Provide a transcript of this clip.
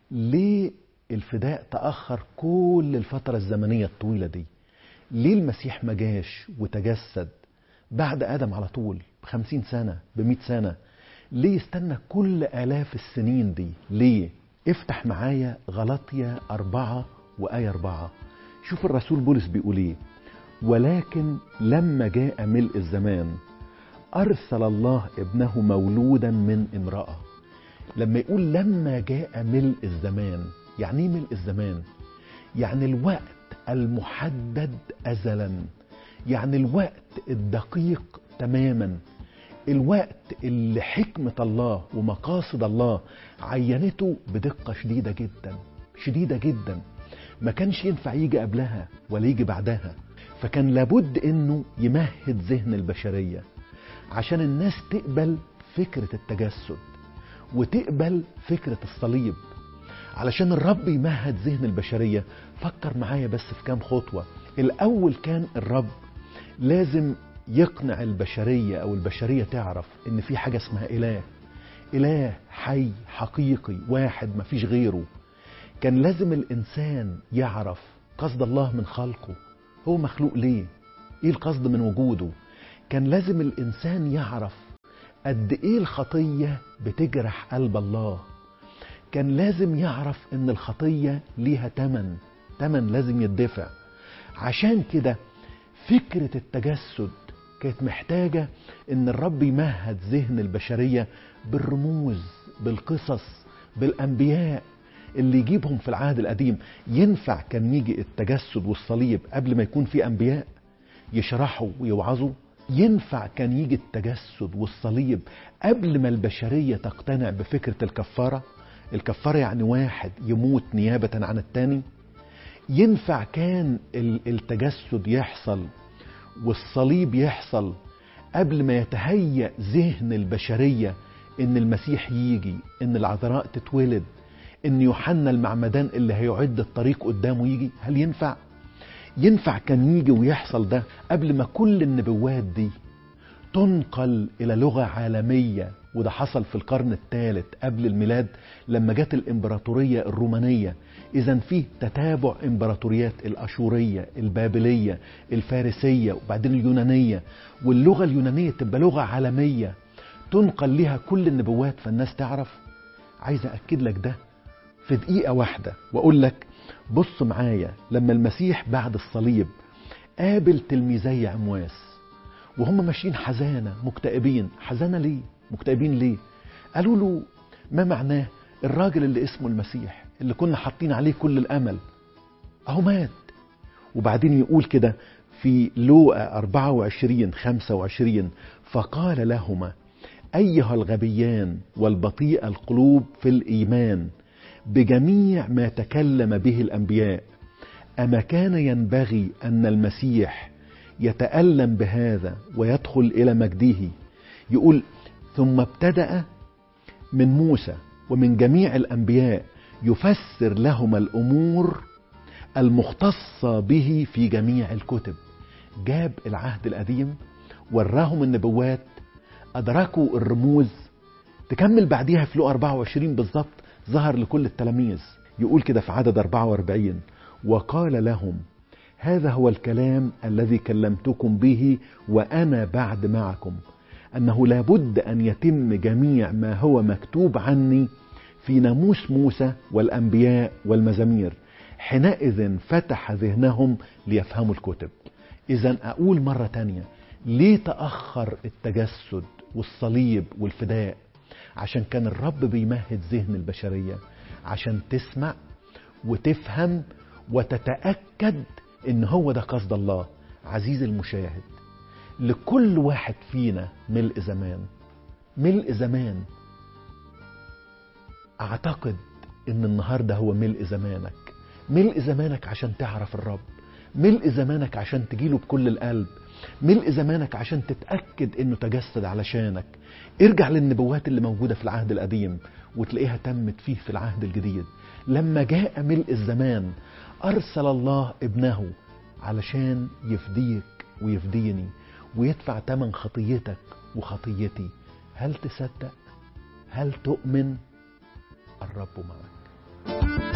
ليه الفداء تأخر كل الفترة الزمنية الطويلة دي ليه المسيح ما جاش وتجسد بعد آدم على طول بخمسين سنة بمئة سنة ليه يستنى كل آلاف السنين دي ليه افتح معايا غلطية أربعة وآية أربعة شوف الرسول بولس بيقول ايه ولكن لما جاء ملء الزمان أرسل الله ابنه مولودا من امرأة لما يقول لما جاء ملء الزمان يعني ايه ملء الزمان يعني الوقت المحدد أزلا يعني الوقت الدقيق تماما الوقت اللي حكمة الله ومقاصد الله عينته بدقة شديدة جدا شديدة جدا ما كانش ينفع يجي قبلها ولا يجي بعدها فكان لابد انه يمهد ذهن البشرية عشان الناس تقبل فكرة التجسد وتقبل فكرة الصليب علشان الرب يمهد ذهن البشرية فكر معايا بس في كام خطوة الأول كان الرب لازم يقنع البشرية أو البشرية تعرف إن في حاجة اسمها إله إله حي حقيقي واحد مفيش غيره كان لازم الإنسان يعرف قصد الله من خلقه هو مخلوق ليه إيه القصد من وجوده كان لازم الإنسان يعرف قد إيه الخطية بتجرح قلب الله كان لازم يعرف إن الخطية ليها تمن تمن لازم يدفع عشان كده فكرة التجسد كانت محتاجة إن الرب يمهد ذهن البشرية بالرموز بالقصص بالأنبياء اللي يجيبهم في العهد القديم ينفع كان يجي التجسد والصليب قبل ما يكون في أنبياء يشرحوا ويوعظوا ينفع كان يجي التجسد والصليب قبل ما البشرية تقتنع بفكرة الكفارة الكفارة يعني واحد يموت نيابة عن التاني ينفع كان التجسد يحصل والصليب يحصل قبل ما يتهيأ ذهن البشرية ان المسيح يجي ان العذراء تتولد ان يوحنا المعمدان اللي هيعد الطريق قدامه يجي هل ينفع ينفع كان يجي ويحصل ده قبل ما كل النبوات دي تنقل الى لغه عالميه وده حصل في القرن الثالث قبل الميلاد لما جت الامبراطوريه الرومانيه اذا فيه تتابع امبراطوريات الاشوريه البابليه الفارسيه وبعدين اليونانيه واللغه اليونانيه تبقى لغه عالميه تنقل لها كل النبوات فالناس تعرف عايز اكد لك ده في دقيقه واحده واقول لك بص معايا لما المسيح بعد الصليب قابل تلميذي عمواس وهم ماشيين حزانه مكتئبين حزانه ليه مكتئبين ليه قالوا له ما معناه الراجل اللي اسمه المسيح اللي كنا حاطين عليه كل الامل اهو مات وبعدين يقول كده في لوقا 24 25 فقال لهما ايها الغبيان والبطيء القلوب في الايمان بجميع ما تكلم به الانبياء اما كان ينبغي ان المسيح يتالم بهذا ويدخل الى مجده يقول ثم ابتدا من موسى ومن جميع الانبياء يفسر لهم الامور المختصه به في جميع الكتب جاب العهد القديم وراهم النبوات ادركوا الرموز تكمل بعديها في لو 24 بالظبط ظهر لكل التلاميذ يقول كده في عدد 44 وقال لهم هذا هو الكلام الذي كلمتكم به وانا بعد معكم انه لابد ان يتم جميع ما هو مكتوب عني في ناموس موسى والانبياء والمزامير حينئذ فتح ذهنهم ليفهموا الكتب اذا اقول مره تانية ليه تاخر التجسد والصليب والفداء عشان كان الرب بيمهد ذهن البشريه عشان تسمع وتفهم وتتاكد ان هو ده قصد الله عزيزي المشاهد لكل واحد فينا ملء زمان ملء زمان اعتقد ان النهارده هو ملء زمانك ملء زمانك عشان تعرف الرب ملء زمانك عشان تجيله بكل القلب ملء زمانك عشان تتأكد انه تجسد علشانك ارجع للنبوات اللي موجودة في العهد القديم وتلاقيها تمت فيه في العهد الجديد لما جاء ملء الزمان ارسل الله ابنه علشان يفديك ويفديني ويدفع ثمن خطيتك وخطيتي هل تصدق هل تؤمن الرب معك Thank